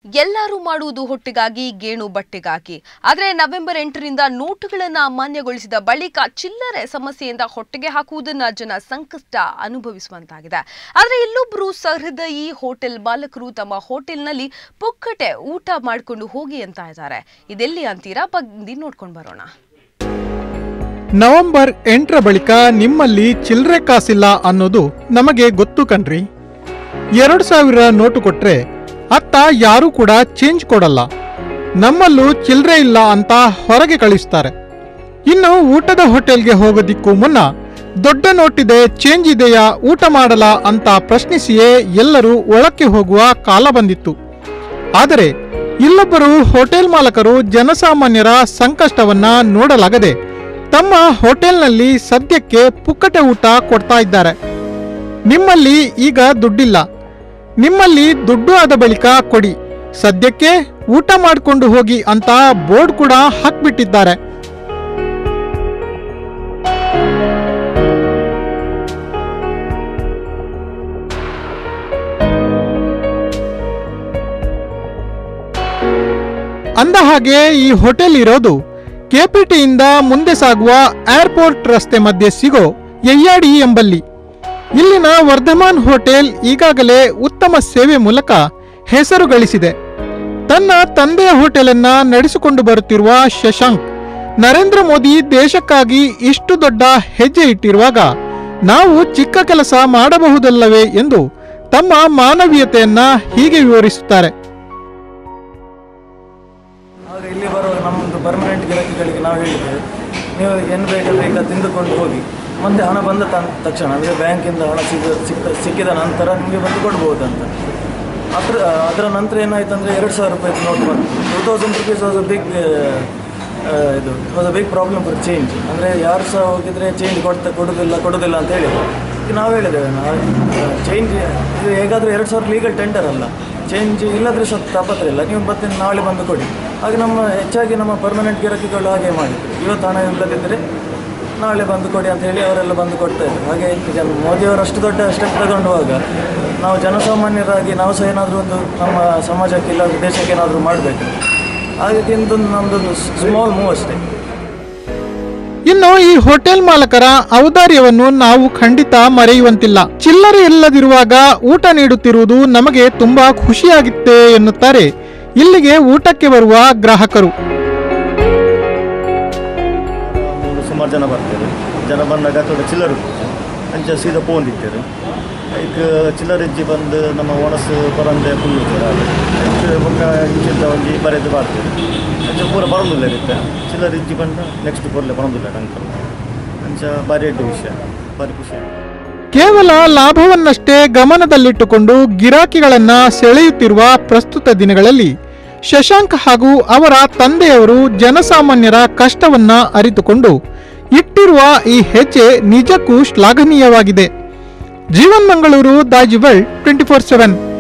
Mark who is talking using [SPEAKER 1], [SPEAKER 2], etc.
[SPEAKER 1] ಎಲ್ಲರೂ ಮಾಡುವುದು ಹೊಟ್ಟೆಗಾಗಿ ಗೇಣು ಬಟ್ಟೆಗಾಗಿ ಆದರೆ ನವೆಂಬರ್ ಎಂಟರಿಂದ ನೋಟುಗಳನ್ನು ಅಮಾನ್ಯಗೊಳಿಸಿದ ಬಳಿಕ ಚಿಲ್ಲರೆ ಸಮಸ್ಯೆಯಿಂದ ಹೊಟ್ಟೆಗೆ ಹಾಕುವುದನ್ನ ಜನ ಸಂಕಷ್ಟ ಅನುಭವಿಸುವಂತಾಗಿದೆ ಆದರೆ ಇಲ್ಲೊಬ್ಬರು ಸಹೃದಯಿ ಹೋಟೆಲ್ ಮಾಲಕರು ತಮ್ಮ ಹೋಟೆಲ್ನಲ್ಲಿ ಪುಕ್ಕಟೆ ಊಟ ಮಾಡಿಕೊಂಡು ಹೋಗಿ ಅಂತ ಇದ್ದಾರೆ ಇದೆಲ್ಲಿ ಅಂತೀರಾ ಬಂದು ನೋಡ್ಕೊಂಡು ಬರೋಣ
[SPEAKER 2] ನವೆಂಬರ್ ಎಂಟರ ಬಳಿಕ ನಿಮ್ಮಲ್ಲಿ ಚಿಲ್ಲರೆ ಕಾಸಿಲ್ಲ ಅನ್ನೋದು ನಮಗೆ ಗೊತ್ತು ಕಣ್ರಿ ಎರಡು ಸಾವಿರ ನೋಟು ಕೊಟ್ರೆ ಅತ್ತ ಯಾರೂ ಕೂಡ ಚೇಂಜ್ ಕೊಡಲ್ಲ ನಮ್ಮಲ್ಲೂ ಚಿಲ್ಲರೆ ಇಲ್ಲ ಅಂತ ಹೊರಗೆ ಕಳಿಸ್ತಾರೆ ಇನ್ನು ಊಟದ ಹೋಟೆಲ್ಗೆ ಹೋಗೋದಿಕ್ಕೂ ಮುನ್ನ ದೊಡ್ಡ ನೋಟಿದೆ ಚೇಂಜ್ ಇದೆಯಾ ಊಟ ಮಾಡಲ್ಲ ಅಂತ ಪ್ರಶ್ನಿಸಿಯೇ ಎಲ್ಲರೂ ಒಳಕ್ಕೆ ಹೋಗುವ ಕಾಲ ಬಂದಿತ್ತು ಆದರೆ ಇಲ್ಲೊಬ್ಬರು ಹೋಟೆಲ್ ಮಾಲಕರು ಜನಸಾಮಾನ್ಯರ ಸಂಕಷ್ಟವನ್ನ ನೋಡಲಾಗದೆ ತಮ್ಮ ಹೋಟೆಲ್ನಲ್ಲಿ ಸದ್ಯಕ್ಕೆ ಪುಕ್ಕಟೆ ಊಟ ಕೊಡ್ತಾ ಇದ್ದಾರೆ ನಿಮ್ಮಲ್ಲಿ ಈಗ ದುಡ್ಡಿಲ್ಲ ನಿಮ್ಮಲ್ಲಿ ದುಡ್ಡು ಆದ ಬಳಿಕ ಕೊಡಿ ಸದ್ಯಕ್ಕೆ ಊಟ ಮಾಡಿಕೊಂಡು ಹೋಗಿ ಅಂತ ಬೋರ್ಡ್ ಕೂಡ ಹಾಕ್ಬಿಟ್ಟಿದ್ದಾರೆ ಅಂದ ಹಾಗೆ ಈ ಹೋಟೆಲ್ ಇರೋದು ಕೆಪಿಟಿಯಿಂದ ಮುಂದೆ ಸಾಗುವ ಏರ್ಪೋರ್ಟ್ ರಸ್ತೆ ಮಧ್ಯೆ ಸಿಗೋ ಯಯ್ಯಾಡಿ ಎಂಬಲ್ಲಿ ಇಲ್ಲಿನ ವರ್ಧಮಾನ್ ಹೋಟೆಲ್ ಈಗಾಗಲೇ ಉತ್ತಮ ಸೇವೆ ಮೂಲಕ ಹೆಸರು ಗಳಿಸಿದೆ ತನ್ನ ತಂದೆಯ ಹೋಟೆಲನ್ನ ನಡೆಸಿಕೊಂಡು ಬರುತ್ತಿರುವ ಶಶಾಂಕ್ ನರೇಂದ್ರ ಮೋದಿ ದೇಶಕ್ಕಾಗಿ ಇಷ್ಟು ದೊಡ್ಡ ಹೆಜ್ಜೆ ಇಟ್ಟಿರುವಾಗ ನಾವು ಚಿಕ್ಕ ಕೆಲಸ ಮಾಡಬಹುದಲ್ಲವೇ ಎಂದು ತಮ್ಮ ಮಾನವೀಯತೆಯನ್ನ ಹೀಗೆ ವಿವರಿಸುತ್ತಾರೆ
[SPEAKER 3] ಆಗ ಇಲ್ಲಿ ಬರುವಾಗ ನಮ್ಮದು ಪರ್ಮನೆಂಟ್ ಗಿರಾಕಿಗಳಿಗೆ ನಾವು ಹೇಳಿದ್ದೇವೆ ನೀವು ಏನು ಬೇಕಾದ್ರೆ ಈಗ ತಿಂದುಕೊಂಡು ಹೋಗಿ ಮತ್ತೆ ಹಣ ಬಂದ ತನ್- ತಕ್ಷಣ ಅಂದರೆ ಬ್ಯಾಂಕಿಂದ ಹಣ ಸಿಗ ಸಿಕ್ಕ ಸಿಕ್ಕಿದ ನಂತರ ನಿಮಗೆ ಬಂದು ಕೊಡ್ಬೋದು ಅಂತ ಅದರ ಅದರ ನಂತರ ಏನಾಯ್ತು ಅಂದರೆ ಎರಡು ಸಾವಿರ ರೂಪಾಯಿ ನೋಟ್ ಬಂತು two thousand rupees was a big ಇದು was a big problem for change ಅಂದರೆ ಯಾರು ಸಹ ಹೋಗಿದ್ರೆ ಚೇಂಜ್ ಕೊಡ್ತಾ ಕೊಡೋದಿಲ್ಲ ಕೊಡೋದಿಲ್ಲ ಅಂತ ಹೇಳಿ ಈಗ ನಾವು ಹೇಳಿದ್ದೇವೆ ನಾವು ಚೇಂಜ್ ಇದು ಹೇಗಾದರೂ ಎರಡು ಸಾವಿರ ಲೀಗಲ್ ಟೆಂಡರ್ ಅಲ್ಲ ಚೇಂಜ್ ಇಲ್ಲದ್ರೆ ಸಹ ತಾಪತ್ರ ಇಲ್ಲ ನೀವು ಮತ್ತೆ ನಾಳೆ ಬಂದು ಕೊಡಿ ಹಾಗೆ ನಮ್ಮ ಹೆಚ್ಚಾಗಿ ನಮ್ಮ ಪರ್ಮನೆಂಟ್ ಗಿರಾಕಿಗಳು ಹಾಗೆ ಮಾಡಿದ್ರು ಇವತ್ತು ಹಣ ಇಲ್ಲದಿದ್ದರೆ ನಾಳೆ ಬಂದು ಕೊಡಿ ಅಂತ ಹೇಳಿ ಅವರೆಲ್ಲ ಬಂದು ಕೊಡ್ತಾ ಇದ್ರು ಹಾಗೆ ಜನ ಮೋದಿಯವರು ಅಷ್ಟು ದೊಡ್ಡ ಸ್ಟೆಪ್ ತಗೊಂಡುವಾಗ ನಾವು ಜನಸಾಮಾನ್ಯರಾಗಿ ನಾವು ಸಹ ಏನಾದರೂ ಒಂದು ನಮ್ಮ ಸಮಾಜಕ್ಕೆ ಇಲ್ಲ ದೇಶಕ್ಕೆ ಏನಾದರೂ ಮಾಡಬೇಕು ಹಾಗಾಗಿ ಇದೊಂದು ನಮ್ಮದೊಂದು ಸ್ಮಾಲ್ ಮೂವ್ ಅಷ್ಟೇ
[SPEAKER 2] ಇನ್ನು ಈ ಹೋಟೆಲ್ ಮಾಲಕರ ಔದಾರ್ಯವನ್ನು ನಾವು ಖಂಡಿತ ಮರೆಯುವಂತಿಲ್ಲ ಚಿಲ್ಲರೆ ಇಲ್ಲದಿರುವಾಗ ಊಟ ನೀಡುತ್ತಿರುವುದು ನಮಗೆ ತುಂಬಾ ಖುಷಿಯಾಗಿತ್ತೆ ಎನ್ನುತ್ತಾರೆ ಇಲ್ಲಿಗೆ ಊಟಕ್ಕೆ ಬರುವ ಗ್ರಾಹಕರು
[SPEAKER 4] ಒಂದು ಸುಮಾರು ಜನ ಬರ್ತಾರೆ ಜನ ಬಂದಾಗ ಥೋಡೆ ಚಿಲ್ಲರ್ ಅಂಚೆ ಸೀದಾ ಫೋನ್ ಇತ್ತೇರು ಈಗ ಚಿಲ್ಲರ್ ಇಜ್ಜಿ ಬಂದು ನಮ್ಮ ಒಣಸು ಪರಂದೆ ಫುಲ್ ಇರ್ತಾರೆ ಅದಕ್ಕೆ ಬೊಕ್ಕ ಇಂಚಿಂದ ಒಂಜಿ ಬರೆದು ಬಾರ್ತೇವೆ ಅಂಚೆ ಪೂರ ಬರೋದಿಲ್ಲ ಇರುತ್ತೆ ಚಿಲ್ಲರ್ ಇಜ್ಜಿ ಬಂದು ನೆಕ್ಸ್ಟ್ ಕೊರಲೆ ಬರೋದಿಲ್ಲ ಟಂಕಲ್ ಅಂಚ ಭಾರಿ ಎಡ್ಡು ವಿಷಯ ಭಾರಿ ಖುಷಿ
[SPEAKER 2] ಕೇವಲ ಲಾಭವನ್ನಷ್ಟೇ ಗಮನದಲ್ಲಿಟ್ಟುಕೊಂಡು ಗಿರಾಕಿಗಳನ್ನ ಸೆಳೆಯುತ್ತಿರುವ ಪ್ರಸ್ತುತ ದಿನಗಳಲ್ಲಿ ಶಶಾಂಕ್ ಹಾಗೂ ಅವರ ತಂದೆಯವರು ಜನಸಾಮಾನ್ಯರ ಕಷ್ಟವನ್ನ ಅರಿತುಕೊಂಡು ಇಟ್ಟಿರುವ ಈ ಹೆಜ್ಜೆ ನಿಜಕ್ಕೂ ಶ್ಲಾಘನೀಯವಾಗಿದೆ Jeevan Mangaluru Daijiworld twenty four seven